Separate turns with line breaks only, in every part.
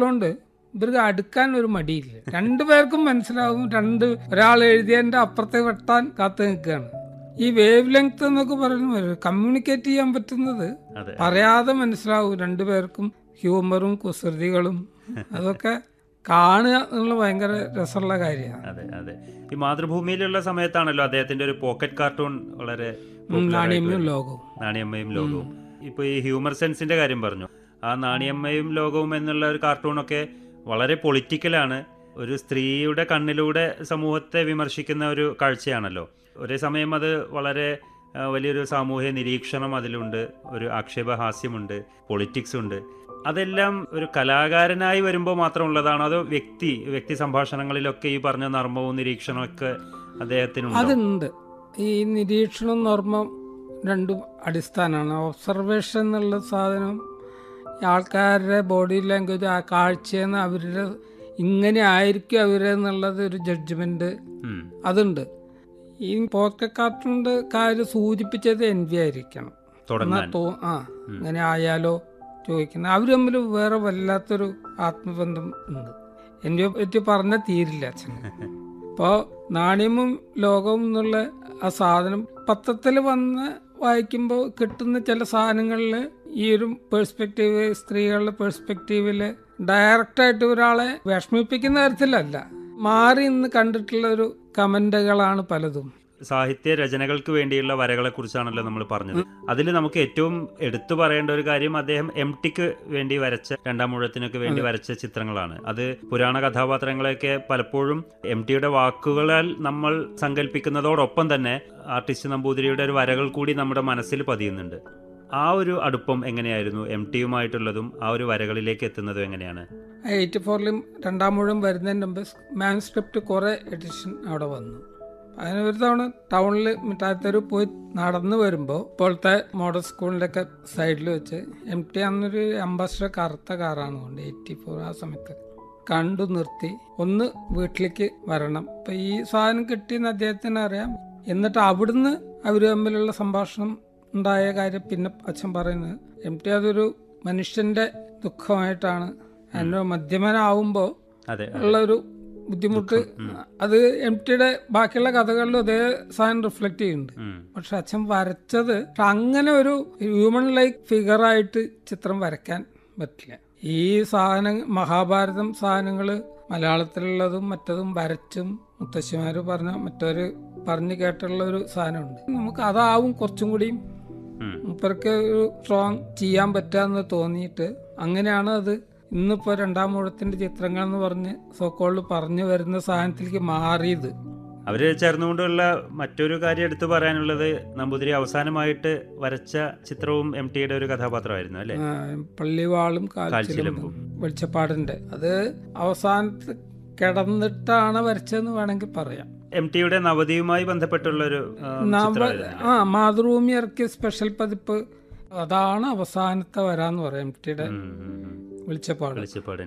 ഉള്ളതുകൊണ്ട് ഇവർക്ക് അടുക്കാൻ ഒരു മടിയില്ല രണ്ടുപേർക്കും മനസ്സിലാവും രണ്ട് ഒരാൾ എഴുതിയതിന്റെ അപ്പുറത്തെ വെട്ടാൻ കാത്തു നിൽക്കുകയാണ് ഈ വേവ് ലെങ്ത് എന്നൊക്കെ പറയുന്നത് കമ്മ്യൂണിക്കേറ്റ് ചെയ്യാൻ പറ്റുന്നത്
അതെ
പറയാതെ മനസ്സിലാവും രണ്ടുപേർക്കും ഹ്യൂമറും കുസൃതികളും അതൊക്കെ കാണുക എന്നുള്ള ഭയങ്കര രസമുള്ള കാര്യമാണ്
അതെ അതെ ഈ മാതൃഭൂമിയിലുള്ള സമയത്താണല്ലോ അദ്ദേഹത്തിന്റെ ഒരു പോക്കറ്റ് കാർട്ടൂൺ വളരെ popular ആയിട്ട്
നാണയമ്യം
വരുന്നത്.
ലോകവും
നാണിയമ്മയും ലോകവും ഇപ്പൊ ഈ ഹ്യൂമർ സെൻസിന്റെ കാര്യം പറഞ്ഞു ആ നാണിയമ്മയും ലോകവും എന്നുള്ള ഒരു കാർട്ടൂണൊക്കെ വളരെ പൊളിറ്റിക്കലാണ് ഒരു സ്ത്രീയുടെ കണ്ണിലൂടെ സമൂഹത്തെ വിമർശിക്കുന്ന ഒരു കാഴ്ചയാണല്ലോ ഒരേ സമയം അത് വളരെ ആ, വലിയൊരു സാമൂഹ്യ നിരീക്ഷണം അതിലുണ്ട് ഒരു ആക്ഷേപഹാസ്യമുണ്ട് പൊളിറ്റിക്സ് ഉണ്ട് അതെല്ലാം ഒരു കലാകാരനായി വരുമ്പോൾ മാത്രമുള്ളതാണോ അതോ വ്യക്തി വ്യക്തി സംഭാഷണങ്ങളിലൊക്കെ ഈ പറഞ്ഞ നർമ്മവും നിരീക്ഷണവും ഒക്കെ അദ്ദേഹത്തിനുണ്ടോ
അതുണ്ട് ഈ നിരീക്ഷണം നർമ്മം രണ്ടും അടിസ്ഥാനമാണ് ഒബ്സർവേഷൻ എന്നുള്ള സാധനം ഈ ആൾക്കാരുടെ ബോഡി ലാംഗ്വേജ് ആ കാഴ്ചയെന്ന് അവരുടെ ഇങ്ങനെ ആയിരിക്കും അവരെന്നുള്ളത് ഒരു ജഡ്ജ്മെന്റ്
ഉം.
അതുണ്ട് ഈ പോക്കറ്റ് കാർട്ടൂണിന്റെ കാര്യം സൂചിപ്പിച്ചത് എൻ വി ആയിരിക്കണം എന്നാ
തുടങ്ങാൻ
തോ ആ ഇങ്ങനെ ആയാലോ ചോദിക്കുന്നത് അവർ തമ്മിൽ വേറെ വല്ലാത്തൊരു ആത്മബന്ധം ഉണ്ട് എന്നെ പറ്റി പറഞ്ഞ തീരില്ല അച്ഛൻ ഇപ്പോ നാണ്യമും ലോകവും എന്നുള്ള ആ സാധനം പത്രത്തിൽ വന്ന് വായിക്കുമ്പോൾ കിട്ടുന്ന ചില സാധനങ്ങളിൽ ഈ ഒരു പേഴ്സ്പെക്റ്റീവ് സ്ത്രീകളുടെ പേഴ്സ്പെക്റ്റീവില് ഡയറക്റ്റായിട്ട് ഒരാളെ വിഷമിപ്പിക്കുന്ന തരത്തിലല്ല മാറി നിന്ന് കണ്ടിട്ടുള്ള ഒരു കമന്റുകളാണ് പലതും
സാഹിത്യ രചനകൾക്ക് വേണ്ടിയുള്ള വരകളെ കുറിച്ചാണല്ലോ നമ്മൾ പറഞ്ഞത് അതിൽ നമുക്ക് ഏറ്റവും എടുത്തു പറയേണ്ട ഒരു കാര്യം അദ്ദേഹം എം ടിക്ക് വേണ്ടി വരച്ച രണ്ടാം മുഴത്തിനൊക്കെ വേണ്ടി വരച്ച ചിത്രങ്ങളാണ് അത് പുരാണ കഥാപാത്രങ്ങളെയൊക്കെ പലപ്പോഴും എം ടിയുടെ വാക്കുകളാൽ നമ്മൾ സങ്കല്പിക്കുന്നതോടൊപ്പം തന്നെ ആർട്ടിസ്റ്റ് നമ്പൂതിരിയുടെ ഒരു വരകൾ കൂടി നമ്മുടെ മനസ്സിൽ പതിയുന്നുണ്ട് ആ ഒരു അടുപ്പം എങ്ങനെയായിരുന്നു എം ടിയുമായിട്ടുള്ളതും ആ ഒരു വരകളിലേക്ക് എത്തുന്നതും എങ്ങനെയാണ്
എയ്റ്റി ഫോറിലും രണ്ടാം മുഴുവൻ വരുന്നതിന് മുമ്പ് മാൻസ്ക്രിപ്റ്റ് കുറേ എഡിഷൻ അവിടെ വന്നു അതിന് ഒരു തവണ ടൗണിൽ മിഠായിത്തെരു പോയി നടന്നു വരുമ്പോൾ ഇപ്പോഴത്തെ മോഡൽ സ്കൂളിൻ്റെ ഒക്കെ സൈഡിൽ വെച്ച് എം ടി അന്നൊരു അംബാസിഡർ കറുത്ത കാറാണ് കൊണ്ട് എയ്റ്റി ഫോർ ആ സമയത്ത് കണ്ടു നിർത്തി ഒന്ന് വീട്ടിലേക്ക് വരണം ഇപ്പൊ ഈ സാധനം കിട്ടിയെന്ന് അദ്ദേഹത്തിന് അറിയാം എന്നിട്ട് അവിടുന്ന് അവർ തമ്മിലുള്ള സംഭാഷണം ഉണ്ടായ കാര്യം പിന്നെ അച്ഛൻ പറയുന്നത് എം ടി അതൊരു മനുഷ്യന്റെ ദുഃഖമായിട്ടാണ് അതിന് മധ്യമനാവുമ്പോൾ
അതെ
ഉള്ള ഒരു ബുദ്ധിമുട്ട് അത് എം ടിയുടെ ബാക്കിയുള്ള കഥകളിലും അതേ സാധനം റിഫ്ലക്ട് ചെയ്യുന്നുണ്ട്
ഉം.
പക്ഷെ അച്ഛൻ വരച്ചത് പക്ഷെ അങ്ങനെ ഒരു ഹ്യൂമൻ ലൈക്ക് ഫിഗറായിട്ട് ചിത്രം വരയ്ക്കാൻ പറ്റില്ല ഈ സാധനം മഹാഭാരതം സാധനങ്ങള് മലയാളത്തിലുള്ളതും മറ്റതും വരച്ചും മുത്തശ്ശിമാര് പറഞ്ഞ മറ്റൊരു പറഞ്ഞു കേട്ടുള്ള ഒരു സാധനമുണ്ട് നമുക്ക് അതാവും കുറച്ചും കൂടിയും
ഉം.
മൂപ്പർക്ക് ഒരു സ്ട്രോങ് ചെയ്യാൻ പറ്റാന്ന് തോന്നിയിട്ട് അങ്ങനെയാണ് അത് ഇന്നിപ്പോ രണ്ടാം മുഴത്തിന്റെ ചിത്രങ്ങൾ എന്ന് പറഞ്ഞ് സോക്കോളിൽ പറഞ്ഞു വരുന്ന സാധനത്തിലേക്ക് മാറിയത്
അവര് ചേർന്നുകൊണ്ടുള്ള മറ്റൊരു കാര്യം എടുത്തു പറയാനുള്ളത് നമ്പൂതിരി അവസാനമായിട്ട് വരച്ച ചിത്രവും എം ടിയുടെ ഒരു കഥാപാത്രമായിരുന്നു അല്ലെ
ആ, പള്ളിവാളും കാൽച്ചിലും
കാൽച്ചിലമ്പും.
വെളിച്ചപ്പാടിന്റെ അത് അവസാനത്ത് കിടന്നിട്ടാണ് വരച്ചതെന്ന് വേണമെങ്കിൽ പറയാം
എം ടിയുടെ നവതിയുമായി ബന്ധപ്പെട്ടുള്ള ഒരു ആ,
നവ
ചിത്രമായിരുന്നു
ആ മാതൃഭൂമി ഇറക്കിയ സ്പെഷ്യൽ പതിപ്പ് അതാണ് അവസാനത്തെ വരാന്ന് പറയാം എം ടിയുടെ
ഉം, ഉം, ഉം.
വെളിച്ചപ്പാട്
വെളിച്ചപ്പാടൻ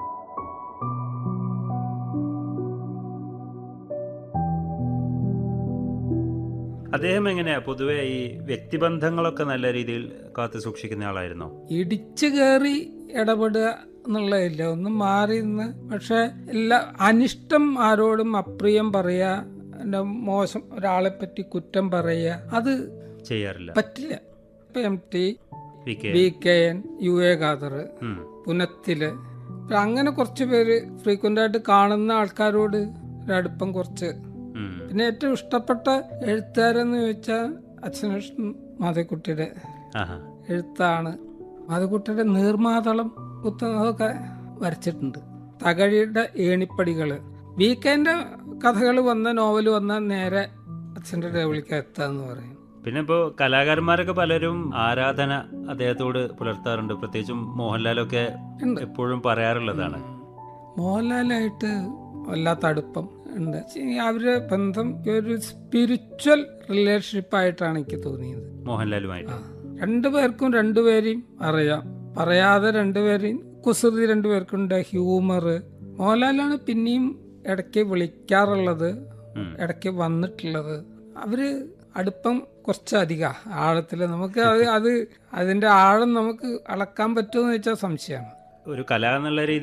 അദ്ദേഹം എങ്ങനെയാ പൊതുവെ ഈ വ്യക്തിബന്ധങ്ങളൊക്കെ നല്ല രീതിയിൽ കാത്തു സൂക്ഷിക്കുന്ന ആളായിരുന്നോ
ഇടിച്ചു കയറി ഇടപെടുക എന്നുള്ളതില്ല ഒന്ന് മാറി നിന്ന് പക്ഷെ എല്ലാ അനിഷ്ടം ആരോടും അപ്രിയം പറയുക പിന്നെ മോശം ഒരാളെ പറ്റി കുറ്റം പറയുക അത്
ചെയ്യാറില്ല
പറ്റില്ല ഇപ്പൊ M T
V K
B K N U A Khader
ഉം.
പുനത്തില് ഇപ്പൊ അങ്ങനെ കുറച്ച് പേര് ഫ്രീക്വന്റ് ആയിട്ട് കാണുന്ന ആൾക്കാരോട് ഒരു അടുപ്പം കുറച്ച്
ഉം.
പിന്നെ ഏറ്റവും ഇഷ്ടപ്പെട്ട എഴുത്തുകാരെന്ന് ചോദിച്ചാൽ അച്ഛനകൃഷ്ണൻ മാധവക്കുട്ടിയുടെ
ആഹാ
എഴുത്താണ് മാധവക്കുട്ടിയുടെ നീർമാതളം കുത്തുന്നതൊക്കെ വരച്ചിട്ടുണ്ട് തകഴിയുടെ ഏണിപ്പടികള് വീക്കെൻഡ് കഥകൾ വന്ന നോവൽ വന്ന നേരെ അച്ഛൻ്റെ ടേബിളിലേക്ക് എത്താന്ന് പറയും
പിന്നെ ഇപ്പോൾ കലാകാരന്മാരൊക്കെ പലരും ആരാധന അദ്ദേഹത്തോട് പുലർത്താറുണ്ട് പ്രത്യേകിച്ചും മോഹൻലാലൊക്കെ
ഉണ്ട്.
എപ്പോഴും പറയാറുള്ളതാണ്
മോഹൻലാലായിട്ട് വല്ലാത്ത അടുപ്പം ഉണ്ട് ഈ അവരുടെ ബന്ധം ഒരു സ്പിരിച്വൽ റിലേഷൻഷിപ്പ് ആയിട്ടാണ് എനിക്ക് തോന്നിയത്
മോഹൻലാലുമായിട്ട്
ആ. രണ്ടുപേർക്കും രണ്ടുപേരെയും അറിയാം പറയാതെ രണ്ടുപേരെയും കുസൃതി രണ്ടുപേർക്കുണ്ട് ഹ്യൂമർ മോഹൻലാലാണ് പിന്നെയും ഇടയ്ക്ക് വിളിക്കാറുള്ളത്
ഉം.
ഇടയ്ക്ക് വന്നിട്ടുള്ളത് അവര് അടുപ്പം കുറച്ചധിക ആഴത്തില് നമുക്ക് അത് അത് അതിന്റെ ആഴം നമുക്ക് അളക്കാൻ പറ്റുമെന്ന് വെച്ചാൽ സംശയമാണ്
ഒരു കല എന്നുള്ള രീതിയിൽ